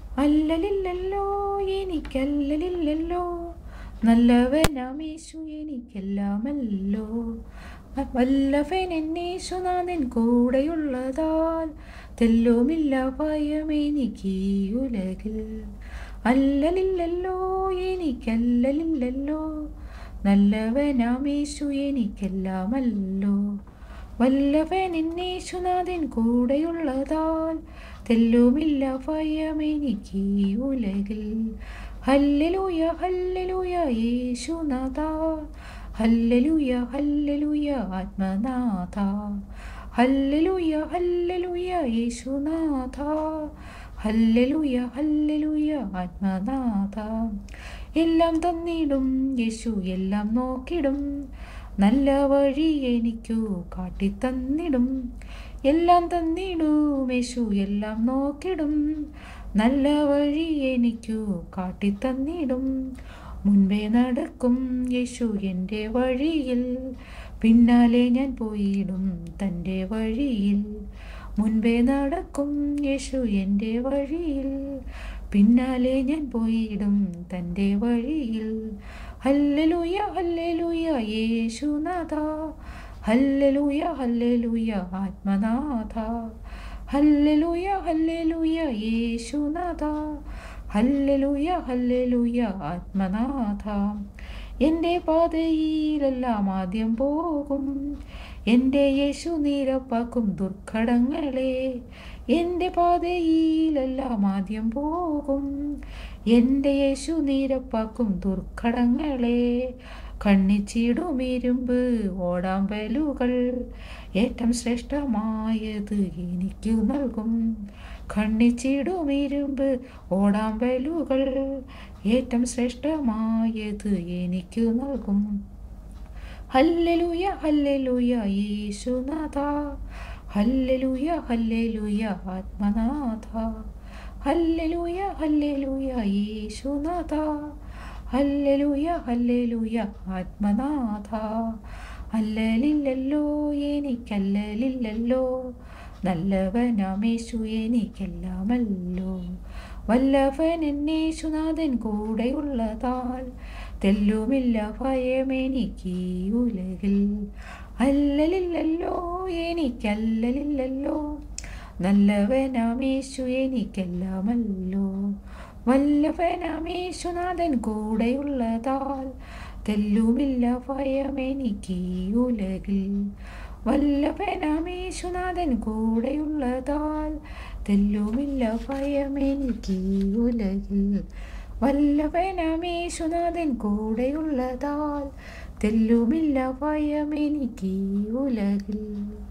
അല്ലലില്ലല്ലോ എനിക്കല്ലലില്ലല്ലോ നല്ലവനാമേശു എനിക്കെല്ലാമല്ലോ വല്ലഭൻ എന്നേശുനാഥൻ കൂടെയുള്ളതാൽ തെല്ലുമില്ല ഭയം എനിക്ക് ഈ ഉലകിൽ അല്ലലില്ലല്ലോ എനിക്കല്ലലില്ലല്ലോ നല്ലവനാമേശു എനിക്കെല്ലാമല്ലോ വല്ലഭൻ എന്നേശുനാഥൻ കൂടെയുള്ളതാൽ തെല്ലുമില്ല ഭയം എനിക്ക് ഈ ഉലകിൽ ഹല്ലലൂയ ഹല്ലലൂയ യേശുനാഥ ഹല്ലലൂയ ഹല്ലലൂയ ആത്മനാഥ ഹല്ലലൂയ ഹല്ലലൂയ യേശുനാഥ ഹല്ലലൂയ ഹല്ലലൂയ ആത്മനാഥ എല്ലാം തന്നിടും യേശു എല്ലാം നോക്കിടും നല്ല വഴി എനിക്കു കാട്ടിത്തന്നിടും എല്ലാം തന്നിടും യേശു എല്ലാം നോക്കിടും നല്ല വഴി എനിക്കു കാട്ടിത്തന്നിടും മുൻപേ നടക്കും യേശു എൻ്റെ വഴിയിൽ പിന്നാലെ ഞാൻ പോയിടും തൻ്റെ വഴിയിൽ മുൻപേ നടക്കും യേശു എൻ്റെ വഴിയിൽ പിന്നാലെ ഞാൻ പോയിടും തൻ്റെ വഴിയിൽ ഹല്ലലൂയ ഹല്ലലൂയ യേശുനാഥ ഹല്ലലൂയ ഹല്ലലൂയ ആത്മനാഥ ഹല്ലലൂയ ഹല്ലലൂയ യേശുനാഥ ഹല്ലലൂയ ഹല്ലലൂയ ആത്മനാഥ എൻ്റെ പാതയിലെല്ലാം ആദ്യം പോകും എൻ്റെ യേശു നീരപ്പാക്കും ദുർഘടങ്ങളെ എൻ്റെ പാതയിലെല്ലാം ആദ്യം പോകും എൻ്റെ യേശു നീരപ്പാക്കും ദുർഘടങ്ങളെ കണ്ണിച്ചിടും ഇരുമ്പ് ഓടാമ്പലുകൾ ഏറ്റവും ശ്രേഷ്ഠമായത് എനിക്കു നൽകും കണ്ണിച്ചിടും ഇരുമ്പ് ഓടാമ്പലുകൾ ഏറ്റവും ശ്രേഷ്ഠമായത് എനിക്കു നൽകും ഹല്ലലൂയ ഹല്ലലൂയ യേശുനാഥ ഹല്ലലൂയ ഹല്ലലൂയ ആത്മനാഥ ഹല്ലലൂയ ഹല്ലലൂയ യേശുനാഥ ഹല്ലലൂയ ഹല്ലലൂയ ആത്മനാഥ അല്ലലില്ലല്ലോ എനിക്കല്ലലില്ലല്ലോ നല്ലവനാമേശു എനിക്കെല്ലാമല്ലോ വല്ലഭൻ എന്നേശുനാഥൻ കൂടെയുള്ളതാൽ തെല്ലുമില്ല ഭയമെനിക്ക് ഈ ഉലകിൽ അല്ലലില്ലല്ലോ എനിക്കല്ലലില്ലല്ലോ നല്ലവനാമേശു എനിക്കെല്ലാമല്ലോ വല്ലഭനാമേശുനാഥൻ കൂടെയുള്ളതാൽ തെല്ലുമില്ല ഭയമെനിക്ക് ഈ ഉലകിൽ വല്ലഭനാമേശുനാഥൻ കൂടെയുള്ളതാൽ തെല്ലുമില്ല ഭയമെനിക്ക് ഈ ഉലകിൽ വല്ലഭനാമേശുനാഥൻ കൂടെയുള്ളതാൽ തെല്ലുമില്ല ഭയമെനിക്ക് ഈ ഉലകിൽ